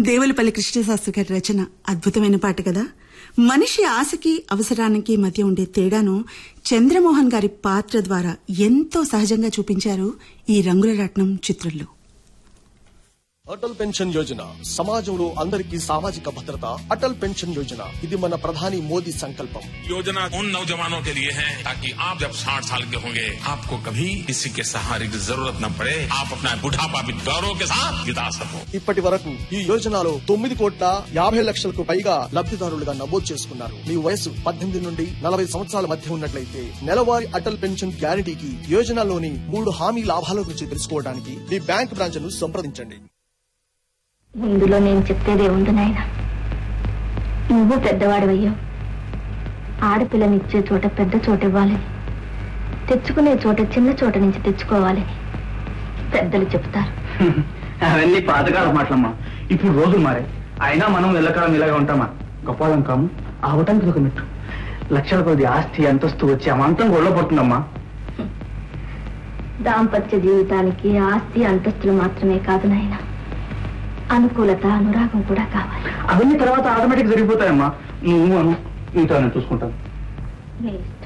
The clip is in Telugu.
దేవులపల్లి కృష్ణశాస్త్రి గారి రచన అద్భుతమైన పాట కదా మనిషి ఆశకి అవసరానికి మధ్య ఉండే తేడాను చంద్రమోహన్ గారి పాత్ర ద్వారా ఎంతో సహజంగా చూపించారు ఈ రంగుల రత్నం చిత్రంలో అటల్ పెన్షన్ యోజన సమాజంలో అందరికీ సామాజిక భద్రత అటల్ పెన్షన్ యోజన ఇది మన ప్రధాని మోదీ సంకల్పం योजना उन नौजवानों के लिए है ताकि आप जब 60 साल के होंगे आपको कभी किसी के सहारे की जरूरत न पड़े आप अपना बुढ़ापा भी गौरव के साथ बिता सको ఇప్పటి వరకు ఈ యోజనలో తొమ్మిది కోట్ల యాభై లక్షలకు పైగా లబ్ధిదారులుగా నమోదు చేసుకున్నారు మీ వయసు పద్దెనిమిది నుండి నలభై సంవత్సరాల మధ్య ఉన్నట్లయితే నెలవారీ అటల్ పెన్షన్ గ్యారంటీకి యోజనలోని మూడు హామీ లాభాల గురించి తెలుసుకోవడానికి మీ బ్యాంక్ బ్రాంచ్ ను సంప్రదించండి ఇందులో నేను చెప్పేదే ఉంది నాయన నువ్వు పెద్దవాడివయ్యావు ఆడపిల్లనిచ్చే చోట పెద్ద చోట ఇవ్వాలని తెచ్చుకునే చోట చిన్న చోట నుంచి తెచ్చుకోవాలని పెద్దలు చెప్తారు అవన్నీ పాతకాల మాటలమ్మా ఇప్పుడు రోజులు మారే అయినా మనం ఎల్లకాలం ఇలాగే ఉంటామా గొప్పవాళ్ళం కాము అవటానికి ఒక మెట్టు లక్షల కొద్ది ఆస్తి అంతస్తు వచ్చి అమాంతం గొడవ పడుతుందమ్మా దాంపత్య జీవితానికి ఆస్తి అంతస్తులు మాత్రమే కాదు నాయన అనుకూలత అనురాగం కూడా కావాలి అవన్నీ తర్వాత ఆటోమేటిక్ జరిగిపోతాయమ్మా నువ్వు అను మిగతా నేను చూసుకుంటాను నీ ఇష్టం.